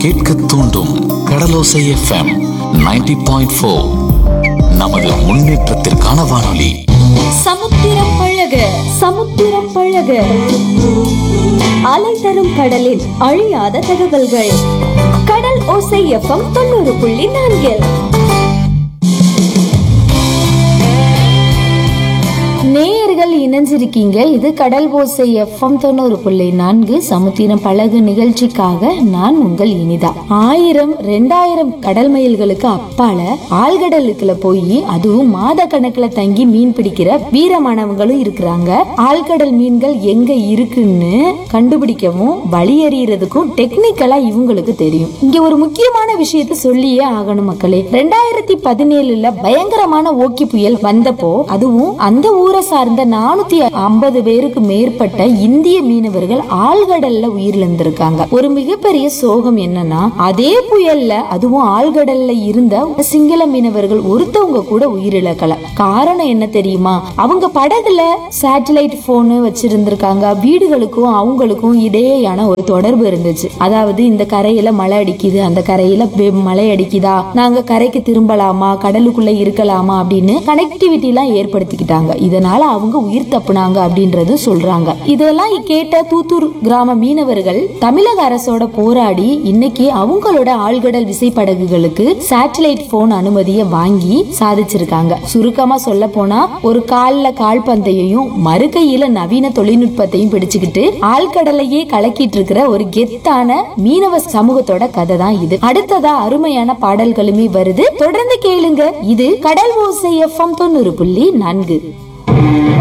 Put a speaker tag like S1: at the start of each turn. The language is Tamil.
S1: கேட்க தூண்டும் கடலோசை எஃப்எம் 90.4 பாயிண்ட் ஃபோர் நமது முன்னேற்றத்திற்கான வானொலி
S2: சமுத்திரம் பழக சமுத்திரம் பழக அலை தரும் கடலின் அழியாத தகவல்கள் கடல் ஓசை எஃப்எம் தொண்ணூறு புள்ளி நான்கில் நேயர்கள் இணைஞ்சிருக்கீங்க இது கடல் ஓசை எஃப்எம் தொண்ணூறு புள்ளி நான்கு சமுத்திரம் பழகு நிகழ்ச்சிக்காக நான் உங்கள் இனிதா ஆயிரம் ரெண்டாயிரம் கடல் மைல்களுக்கு அப்பால ஆழ்கடலுக்குள்ள போய் அதுவும் மாத கணக்குல தங்கி மீன் பிடிக்கிற வீரமானவங்களும் இருக்கிறாங்க ஆழ்கடல் மீன்கள் எங்க இருக்குன்னு கண்டுபிடிக்கவும் வழி எறியறதுக்கும் டெக்னிக்கலா இவங்களுக்கு தெரியும் இங்க ஒரு முக்கியமான விஷயத்த சொல்லியே ஆகணும் மக்களே ரெண்டாயிரத்தி பதினேழுல பயங்கரமான ஓக்கி புயல் வந்தப்போ அதுவும் அந்த ஊரை சார்ந்த நானூத்தி ஐம்பது பேருக்கு மேற்பட்ட இந்திய மீனவர்கள் ஆழ்கடல்ல உயிரிழந்திருக்காங்க ஒரு மிகப்பெரிய சோகம் என்னன்னா அதே புயல்ல அதுவும் ஆழ்கடல்ல இருந்த சிங்கள மீனவர்கள் ஒருத்தவங்க கூட உயிரிழக்கல காரணம் என்ன தெரியுமா அவங்க படகுல சேட்டலைட் போனு வச்சிருந்திருக்காங்க வீடுகளுக்கும் அவங்களுக்கும் இடையேயான ஒரு தொடர்பு இருந்துச்சு அதாவது இந்த கரையில மழை அடிக்குது அந்த கரையில வெ- மழை அடிக்குதா நாங்க கரைக்கு திரும்பலாமா கடலுக்குள்ள இருக்கலாமா அப்படின்னு கனெக்டிவிட்டி எல்லாம் ஏற்படுத்திக்கிட்டாங்க இதனால அவங்க உயிர் தப்புனாங்க அப்படின்றது சொல்றாங்க இதெல்லாம் கேட்ட தூத்தூர் கிராம மீனவர்கள் தமிழக அரசோட போராடி இன்னைக்கு அவங்களோட ஆழ்கடல் விசைப்படகுகளுக்கு சேட்டலைட் போன் அனுமதியை வாங்கி சாதிச்சிருக்காங்க சுருக்கமா சொல்ல போனா ஒரு கால்ல கால்பந்தையையும் மறு கையில நவீன தொழில்நுட்பத்தையும் பிடிச்சுக்கிட்டு ஆழ்கடலையே கலக்கிட்டு இருக்கிற ஒரு கெத்தான மீனவ சமூகத்தோட கதை தான் இது அடுத்ததா அருமையான பாடல்களுமே வருது தொடர்ந்து கேளுங்க இது கடல் ஓசை எஃப்எம் தொண்ணூறு புள்ளி நான்கு